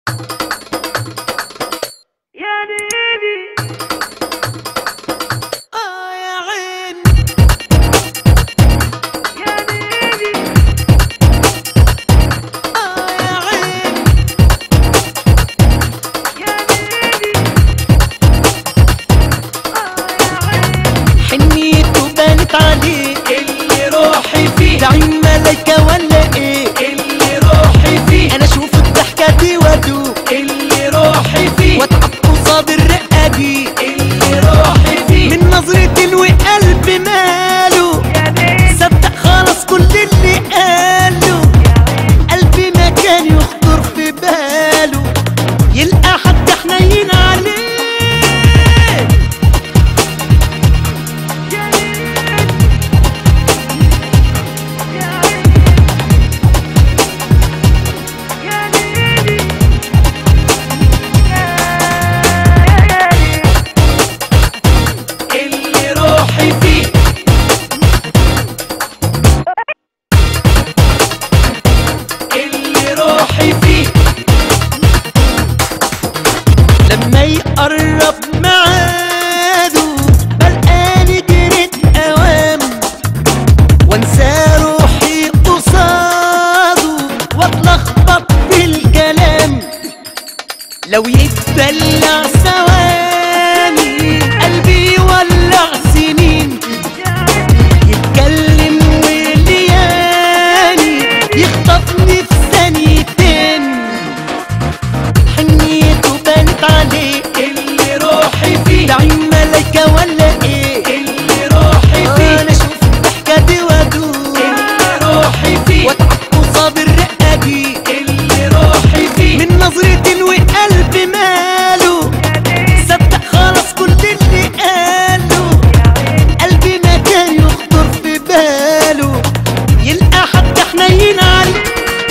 يا ليلي آه يا عين يا ليلي آه يا عين يا ليلي آه يا عين حنيته بانت عليه اللي روحي فيه ده عين ملايكة ولا ايه اللي روحي فيه انا اشوف الضحكة دي وادوب اللي روحي فيه واتعب قصاد الرقة دي اللي روحي فيه من نظرة وقلب ماله يا ليلي صدق خلاص كل اللي قاله قلبي ما كان يخطر في باله يلقى حد حنين عليه يا ليلي يا عين يا ليلي يا ليلي اللي روحي فيه اللي روحي فيه لما يقرب ميعاده بلقاني جريت اوام وانسى روحي قصاده واتلخبط في الكلام لو يتدلع ثواني قلبي يولع سنين يتكلم ولياني يخطفني في ثانيتين حنيته بانت عليه اللي روحي فيه ده عين ملايكة ولا ايه اللي روحي فيه انا اشوف الضحكة دي وادوب اللي روحي فيه واتعب قصاد الرقة دي اللي روحي فيه من نظرة وقلب ماله صدق خلاص كل اللي قاله قلبي ما كان يخطر في باله يلقى حد حنين عليه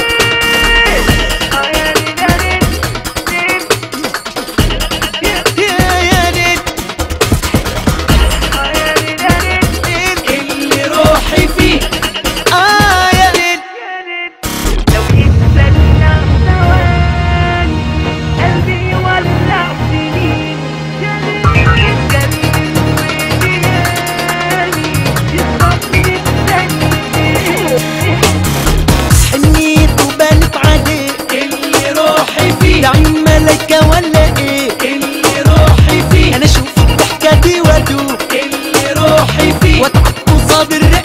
يا يا ليل ليل اللي روحي فيه اه يا ليل لو يتسلى ثواني قلبي يولع سنين يتكلم وليالي يخطفني بثانيتين حنيته بانت عليه اللي روحي فيه ده عين ملايكة ولا ايه اللي روحي فيه انا اشوف الضحكة دي وادوب اللي روحي فيه واتعب قصاد الرقة